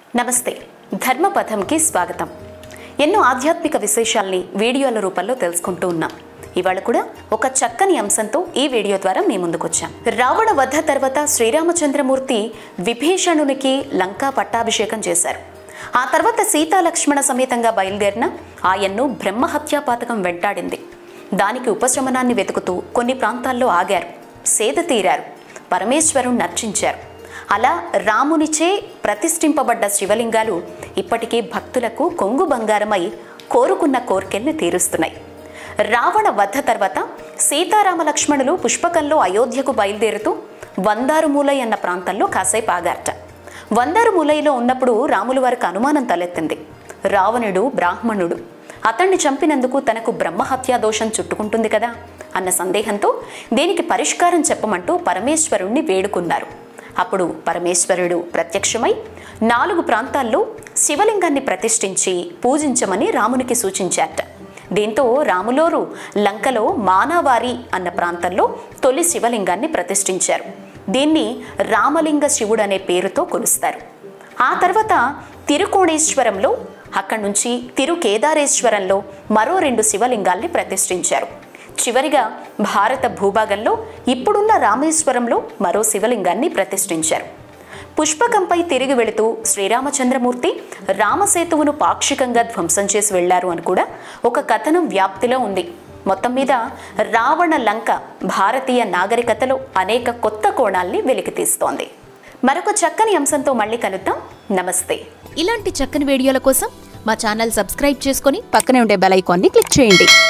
నమస్తే ధర్మపథంకి స్వాగతం ఎన్నో ఆధ్యాత్మిక విశేషాల్ని వీడియోల రూపంలో తెలుసుకుంటూ ఉన్నాం ఇవాళ కూడా ఒక చక్కని అంశంతో ఈ వీడియో ద్వారా మీ ముందుకొచ్చాం రావణ వధ తర్వాత శ్రీరామచంద్రమూర్తి విభీషణునికి లంకా పట్టాభిషేకం చేశారు ఆ తర్వాత సీతా లక్ష్మణ సమేతంగా బయలుదేరిన ఆయన్ను బ్రహ్మహత్యా పాతకం వెంటాడింది దానికి ఉపశమనాన్ని వెతుకుతూ కొన్ని ప్రాంతాల్లో ఆగారు సేద తీరారు పరమేశ్వరుణ్ణి అర్చించారు అలా రామునిచే ప్రతిష్ఠింపబడ్డ శివలింగాలు ఇప్పటికీ భక్తులకు కొంగు బంగారమై కోరుకున్న కోర్కెల్ని తీరుస్తున్నాయి రావణ వధ తర్వాత సీతారామ లక్ష్మణులు పుష్పకంలో అయోధ్యకు బయలుదేరుతూ వందారుమూలై అన్న ప్రాంతంలో కాసేపు ఆగారట వందారుమూలైలో ఉన్నప్పుడు రాములు వారికి అనుమానం తలెత్తింది రావణుడు బ్రాహ్మణుడు అతన్ని చంపినందుకు తనకు బ్రహ్మహత్యా దోషం చుట్టుకుంటుంది కదా అన్న సందేహంతో దీనికి పరిష్కారం చెప్పమంటూ పరమేశ్వరుణ్ణి వేడుకున్నారు అప్పుడు పరమేశ్వరుడు ప్రత్యక్షమై నాలుగు ప్రాంతాల్లో శివలింగాన్ని ప్రతిష్ఠించి పూజించమని రామునికి సూచించారట దీంతో రాములోరు లంకలో మానావారి అన్న ప్రాంతంలో తొలి శివలింగాన్ని ప్రతిష్ఠించారు దీన్ని రామలింగ శివుడు అనే పేరుతో కొలుస్తారు ఆ తర్వాత తిరుకోణేశ్వరంలో అక్కడి నుంచి తిరుకేదారేశ్వరంలో మరో రెండు శివలింగాల్ని ప్రతిష్ఠించారు చివరిగా భారత భూభాగంలో ఇప్పుడున్న రామేశ్వరంలో మరో శివలింగాన్ని ప్రతిష్ఠించారు పుష్పకంపై తిరిగి వెళుతూ శ్రీరామచంద్రమూర్తి రామసేతువును పాక్షికంగా ధ్వంసం చేసి వెళ్లారు అని కూడా ఒక కథనం వ్యాప్తిలో ఉంది మొత్తం మీద రావణ లంక భారతీయ నాగరికతలో అనేక కొత్త కోణాల్ని వెలికితీస్తోంది మరొక చక్కని అంశంతో మళ్ళీ కలుద్దాం నమస్తే ఇలాంటి చక్కని వీడియోల కోసం మా ఛానల్ సబ్స్క్రైబ్ చేసుకొని పక్కనే ఉండే బెల్ ఐకాన్ని క్లిక్ చేయండి